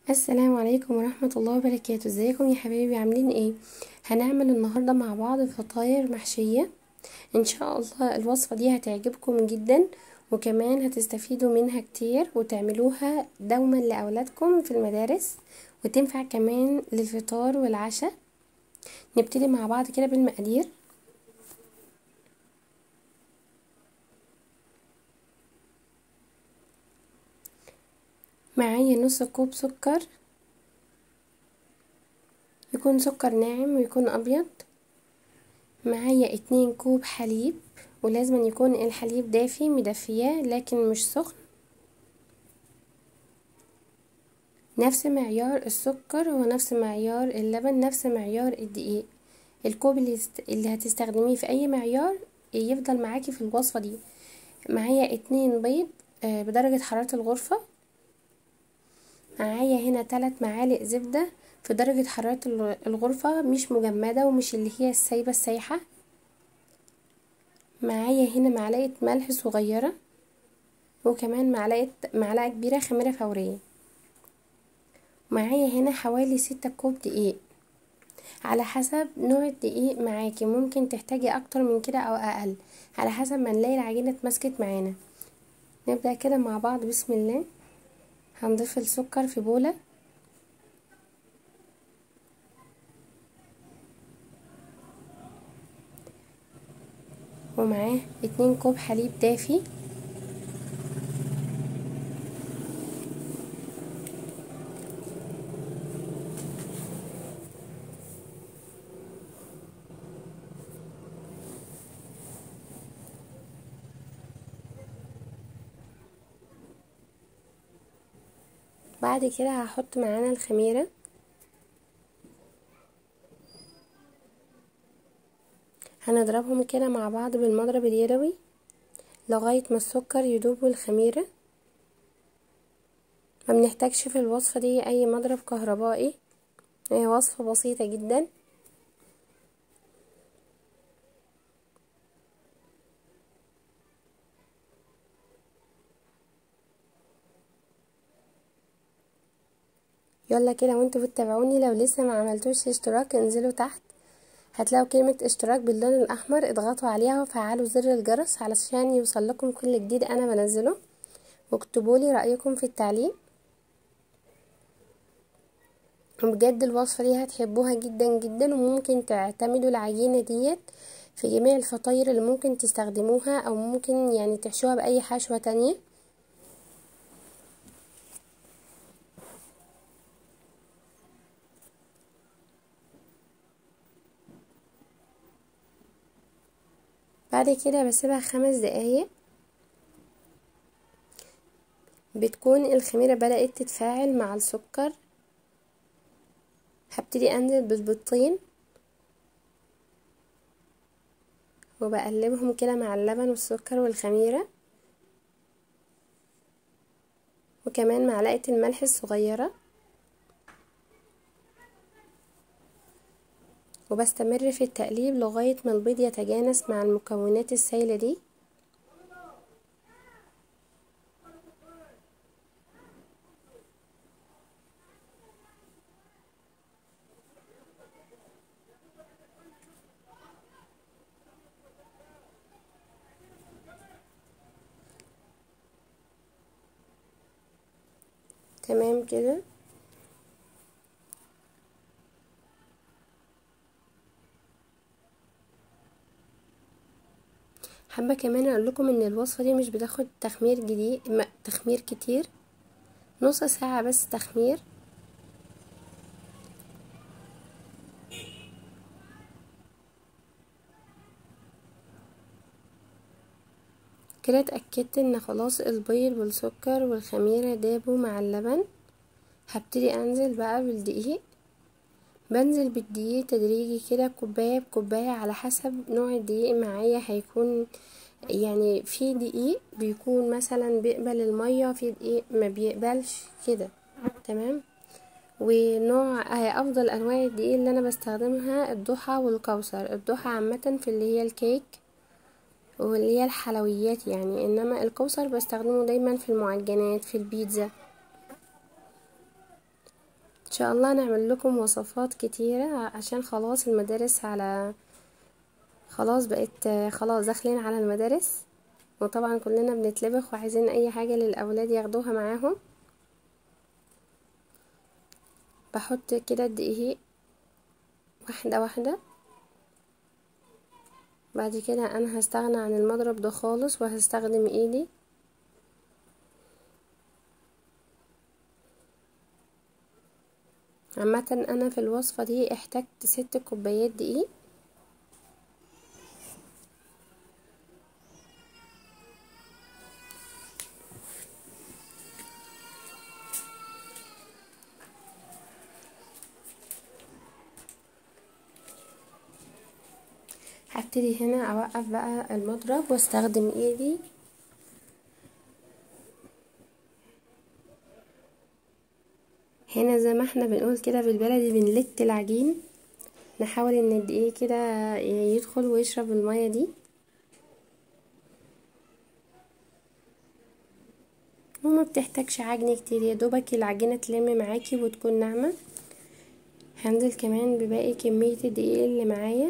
السلام عليكم ورحمة الله وبركاته ازيكم يا حبايبي عاملين ايه هنعمل النهاردة مع بعض فطاير محشية ان شاء الله الوصفة دي هتعجبكم جدا وكمان هتستفيدوا منها كتير وتعملوها دوما لأولادكم في المدارس وتنفع كمان للفطار والعشاء نبتدي مع بعض كده بالمقادير معايا نص كوب سكر يكون سكر ناعم ويكون ابيض معايا اتنين كوب حليب ولازم يكون الحليب دافي مدفياه لكن مش سخن نفس معيار السكر هو نفس معيار اللبن نفس معيار الدقيق الكوب اللي, اللي هتستخدميه في اي معيار يفضل معاكي في الوصفة دي معايا اتنين بيض بدرجة حرارة الغرفة معايا هنا تلات معالق زبدة في درجة حرارة الغرفة مش مجمدة ومش اللي هي السايبة السايحة معايا هنا معلقة ملح صغيرة وكمان معلقة معلقة كبيرة خميرة فورية معايا هنا حوالي ستة كوب دقيق على حسب نوع الدقيق معاكي ممكن تحتاجي اكتر من كده او اقل على حسب ما نلاقي العجينة اتمسكت معانا نبدأ كده مع بعض بسم الله هنضيف السكر في بولة ومعاه اتنين كوب حليب دافي بعد كده هحط معانا الخميرة هنضربهم كده مع بعض بالمضرب اليدوي لغاية ما السكر يدوب والخميرة ما بنحتاجش في الوصفة دي اي مضرب كهربائي هي وصفة بسيطة جدا يلا كده وانتوا بتتابعوني لو لسه ما عملتوش اشتراك انزلوا تحت هتلاقوا كلمة اشتراك باللون الاحمر اضغطوا عليها وفعلوا زر الجرس علشان يوصل لكم كل جديد انا بنزله واكتبوا لي رأيكم في التعليق وبجد الوصفة دي هتحبوها جدا جدا وممكن تعتمدوا العجينة ديت في جميع الفطاير اللي ممكن تستخدموها او ممكن يعني تحشوها باي حشوة تانية بعد كده بسيبها خمس دقايق بتكون الخميرة بدأت تتفاعل مع السكر هبتدي انزل بالبيضتين وبقلبهم كده مع اللبن والسكر والخميرة وكمان معلقة الملح الصغيرة وبستمر في التقليب لغاية ما البيض يتجانس مع المكونات السائلة دي تمام كده حابه كمان اقول لكم ان الوصفه دي مش بتاخد تخمير جديد تخمير كتير نص ساعه بس تخمير كده اتاكدت ان خلاص البيض والسكر والخميره دابوا مع اللبن هبتدي انزل بقى بالدقيق بنزل بالدقيق تدريجي كده كوباية بكوباية على حسب نوع الدقيق معايا هيكون يعني في دقيق بيكون مثلا بيقبل المية في دقيق ما بيقبلش كده تمام ونوع افضل انواع الدقيق اللي انا بستخدمها الضحى والكوثر الضحى عامة في اللي هي الكيك واللي هي الحلويات يعني انما الكوثر بستخدمه دايما في المعجنات في البيتزا شاء الله نعمل لكم وصفات كتيرة عشان خلاص المدارس على خلاص بقت خلاص داخلين على المدارس وطبعا كلنا بنتلبخ وعايزين اي حاجة للاولاد ياخدوها معاهم بحط كده الدقيق واحدة واحدة بعد كده انا هستغنى عن المضرب ده خالص وهستخدم ايدي عامة انا في الوصفة دي احتجت ست كوبايات دقيق هبتدي هنا اوقف بقى المضرب واستخدم ايدي هنا زي ما احنا بنقول كده بالبلدي بنلت العجين نحاول ان الدقيق كده يدخل ويشرب المية دي وما بتحتاجش عجن كتير يا دوبك العجينة تلم معاكي وتكون ناعمة هنزل كمان بباقي كمية الدقيق اللي معايا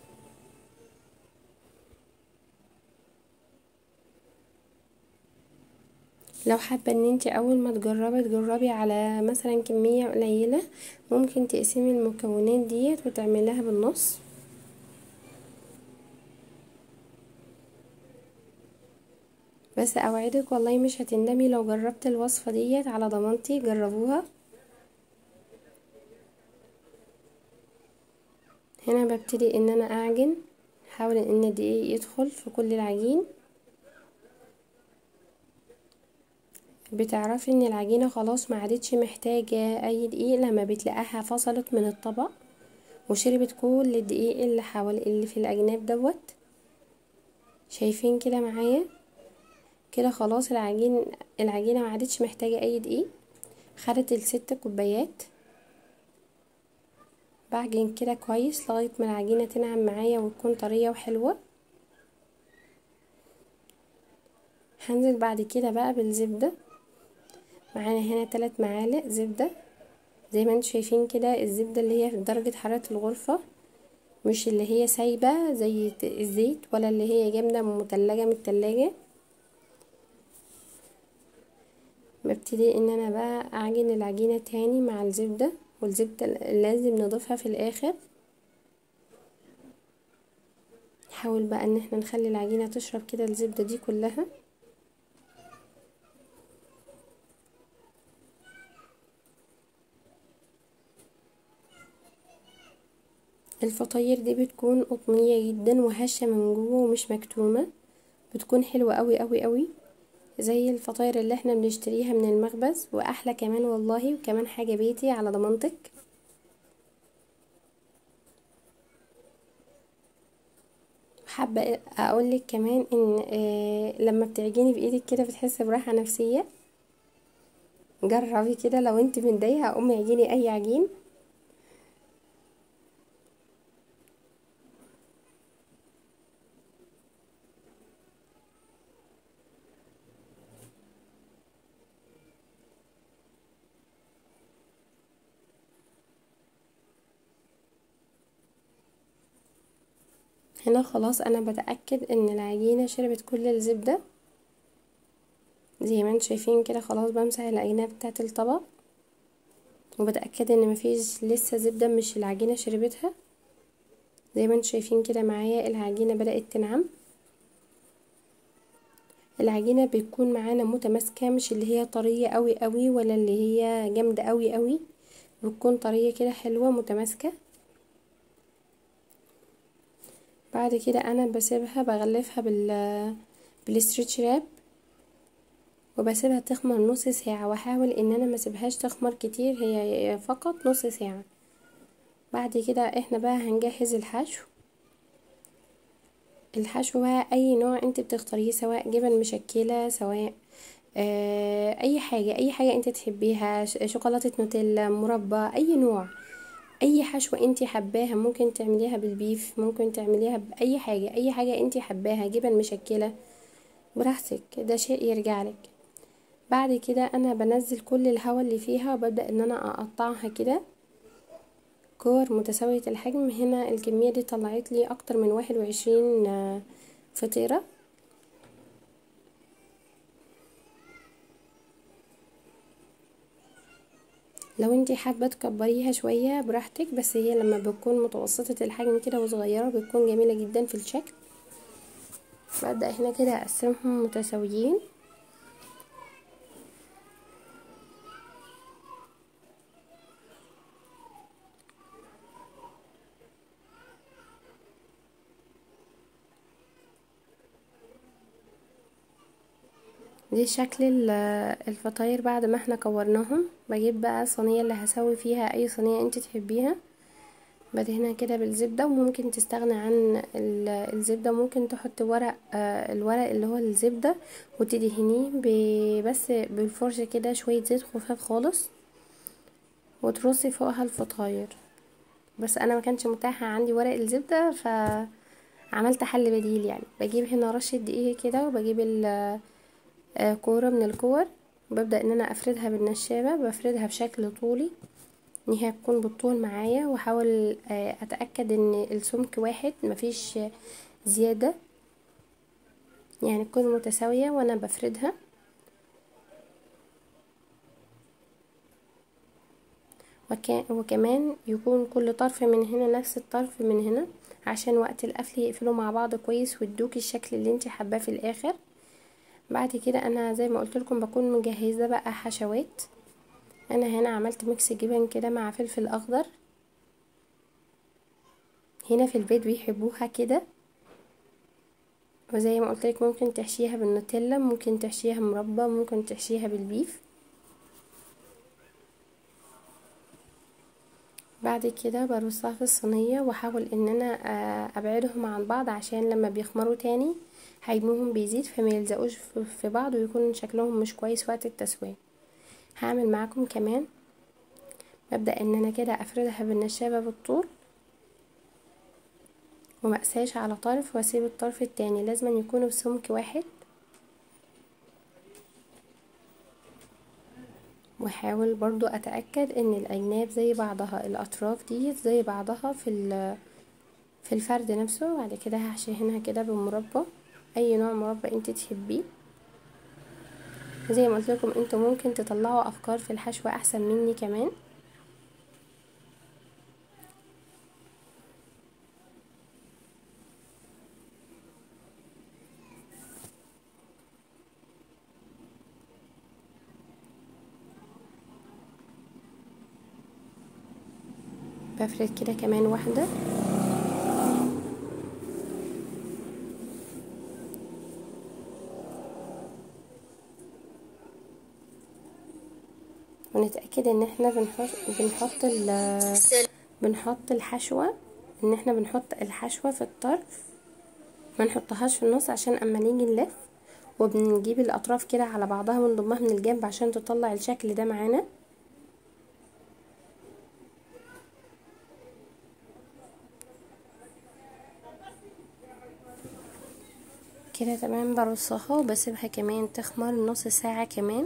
لو حابة ان انت اول ما تجربي تجربي على مثلا كمية قليلة ممكن تقسمي المكونات ديت وتعمليها بالنص بس اوعدك والله مش هتندمي لو جربت الوصفة ديت على ضمانتي جربوها هنا ببتدي ان انا اعجن حاول ان الدقيق يدخل في كل العجين بتعرفي ان العجينه خلاص ما عادتش محتاجه اي دقيق لما بتلاقيها فصلت من الطبق وشربت كل الدقيق اللي حوالي اللي في الاجناب دوت شايفين كده معايا كده خلاص العجين العجينه ما عادتش محتاجه اي دقيق خدت الست كوبايات بعجن كده كويس لغايه ما العجينه تنعم معايا وتكون طريه وحلوه هنزل بعد كده بقى بالزبده معانا هنا ثلاث معالق زبدة زي ما انتم شايفين كده الزبدة اللي هي في درجة حرارة الغرفة مش اللي هي سايبة زي الزيت ولا اللي هي جامدة متلجة من التلاجة ببتدي ان انا بقى اعجن العجينة تاني مع الزبدة والزبدة لازم نضيفها في الاخر نحاول بقى ان احنا نخلي العجينة تشرب كده الزبدة دي كلها الفطاير دي بتكون قطنية جدا وهشة من جوه ومش مكتومة بتكون حلوة قوي قوي قوي زي الفطاير اللي احنا بنشتريها من المخبز واحلى كمان والله وكمان حاجة بيتي على ضمانتك حابة اقولك كمان ان آه لما بتعجني بايدك كده بتحسي براحة نفسية جربي كده لو انت متضايقة قومي اعجني اي عجين هنا خلاص انا بتأكد ان العجينة شربت كل الزبدة زي ما انتم شايفين كده خلاص بمسح العجينة بتاعة الطبق وبتأكد ان مفيش لسه زبدة مش العجينة شربتها زي ما انتم شايفين كده معايا العجينة بدأت تنعم العجينة بتكون معانا متماسكة مش اللي هي طرية قوي قوي ولا اللي هي جامدة قوي قوي بتكون طرية كده حلوة متماسكة بعد كده انا بسيبها بغلفها بال بالستريتش راب وبسيبها تخمر نص ساعة واحاول ان انا ما اسيبهاش تخمر كتير هي فقط نص ساعة بعد كده احنا بقى هنجهز الحشو الحشو بقى اي نوع انت بتختاريه سواء جبن مشكلة سواء آه اي حاجة اي حاجة انت تحبيها شوكولاتة نوتيلا مربى اي نوع اي حشوة انت حباها ممكن تعمليها بالبيف ممكن تعمليها باي حاجة اي حاجة انت حباها جبن مشكلة براحتك ده شيء يرجع لك بعد كده انا بنزل كل الهواء اللي فيها وببدأ ان انا اقطعها كده كور متساوية الحجم هنا الكمية دي طلعت لي اكتر من واحد وعشرين فطيرة لو انتي حابة تكبريها شوية براحتك بس هي لما بتكون متوسطة الحجم كده وصغيرة بتكون جميلة جدا في الشكل ببدأ هنا كده اقسمهم متساويين دي شكل الفطاير بعد ما احنا كورناهم بجيب بقى الصينيه اللي هسوي فيها اي صينيه انت تحبيها بدهنها كده بالزبده وممكن تستغنى عن الزبده ممكن تحط ورق الورق اللي هو الزبده وتدهنيه بس بالفرشه كده شويه زيت خفاف خالص وترصي فوقها الفطاير بس انا ما كانش متاحه عندي ورق الزبده فعملت حل بديل يعني بجيب هنا رشه دقيق كده وبجيب كورة من الكور وببدأ ان انا افردها بالنشابة بفردها بشكل طولي ان هي تكون بالطول معايا واحاول اتأكد ان السمك واحد مفيش زيادة يعني تكون متساوية وانا بفردها وكمان يكون كل طرف من هنا نفس الطرف من هنا عشان وقت القفل يقفلوا مع بعض كويس ويدوكي الشكل اللي انت حباه في الاخر بعد كده انا زي ما قلت لكم بكون مجهزه بقى حشوات انا هنا عملت ميكس جبن كده مع فلفل اخضر هنا في البيت بيحبوها كده وزي ما قلت لك ممكن تحشيها بالنوتيلا ممكن تحشيها مربى ممكن تحشيها بالبيف بعد كده برصها في الصينيه واحاول ان انا ابعدهم عن بعض عشان لما بيخمروا تاني حجمهم بيزيد فما يلزقوش في بعض ويكون شكلهم مش كويس وقت التسويه هعمل معاكم كمان ببدا ان انا كده افردها بالنشابه بالطول ومقساش على طرف واسيب الطرف التاني لازم يكونوا بسمك واحد واحاول برضو اتاكد ان الاجناب زي بعضها الاطراف دي زي بعضها في في الفرد نفسه بعد كده هحشيها كده بمربى اي نوع مربى انت تحبيه زي ما قلت لكم انتوا ممكن تطلعوا افكار في الحشو احسن مني كمان بفرد كده كمان واحده ونتأكد ان احنا بنحط بنحط بنحط الحشوة ان احنا بنحط الحشوة في الطرف ما نحطهاش في النص عشان اما نيجي نلف وبنجيب الاطراف كده على بعضها ونضمها من الجنب عشان تطلع الشكل ده معانا كده تمام برصها وبسيبها كمان تخمر نص ساعة كمان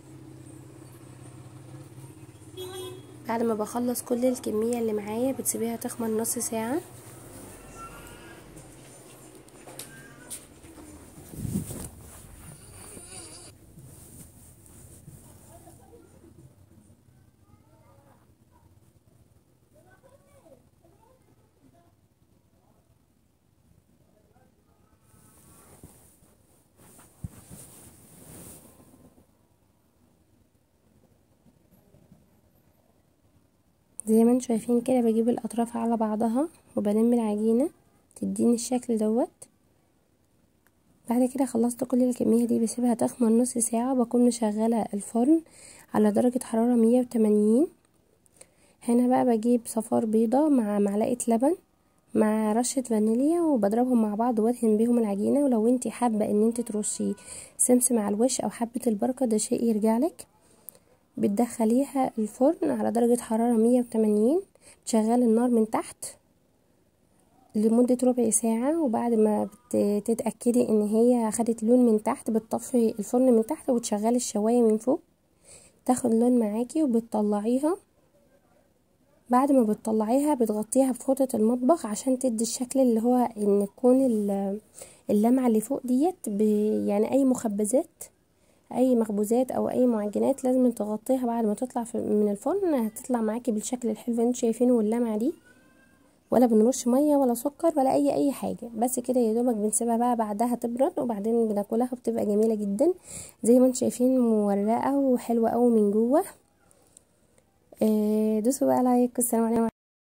بعد ما بخلص كل الكمية اللي معايا بتسيبيها تخمر نص ساعة زي ما انتم شايفين كده بجيب الاطراف على بعضها وبلم العجينة تديني الشكل دوت بعد كده خلصت كل الكمية دي بسيبها تخمر نص ساعة بكون مشغلة الفرن على درجة حرارة مية وتمانين هنا بقى بجيب صفار بيضة مع معلقة لبن مع رشة فانيليا وبضربهم مع بعض وادهن بيهم العجينة ولو انت حابة ان انت ترشي سمسم على الوش او حبة البركة ده شيء يرجعلك بتدخليها الفرن على درجة حرارة مية وتمانين تشغلي النار من تحت لمدة ربع ساعة وبعد ما تتأكدي ان هي خدت لون من تحت بتطفي الفرن من تحت وتشغلي الشواية من فوق تاخد لون معاكي وبتطلعيها بعد ما بتطلعيها بتغطيها بفوطة المطبخ عشان تدي الشكل اللي هو ان تكون اللمعة اللي فوق ديت يعني اي مخبزات اي مخبوزات او اي معجنات لازم تغطيها بعد ما تطلع من الفرن هتطلع معاكي بالشكل الحلو اللي انتوا شايفينه واللمعة دي ولا بنرش ميه ولا سكر ولا اي اي حاجه بس كده يا دوبك بنسيبها بقى بعدها تبرد وبعدين بناكلها وبتبقى جميله جدا زي ما انتم شايفين مورقه وحلوه قوي من جوه آه دوسوا بقى لايك والسلام عليكم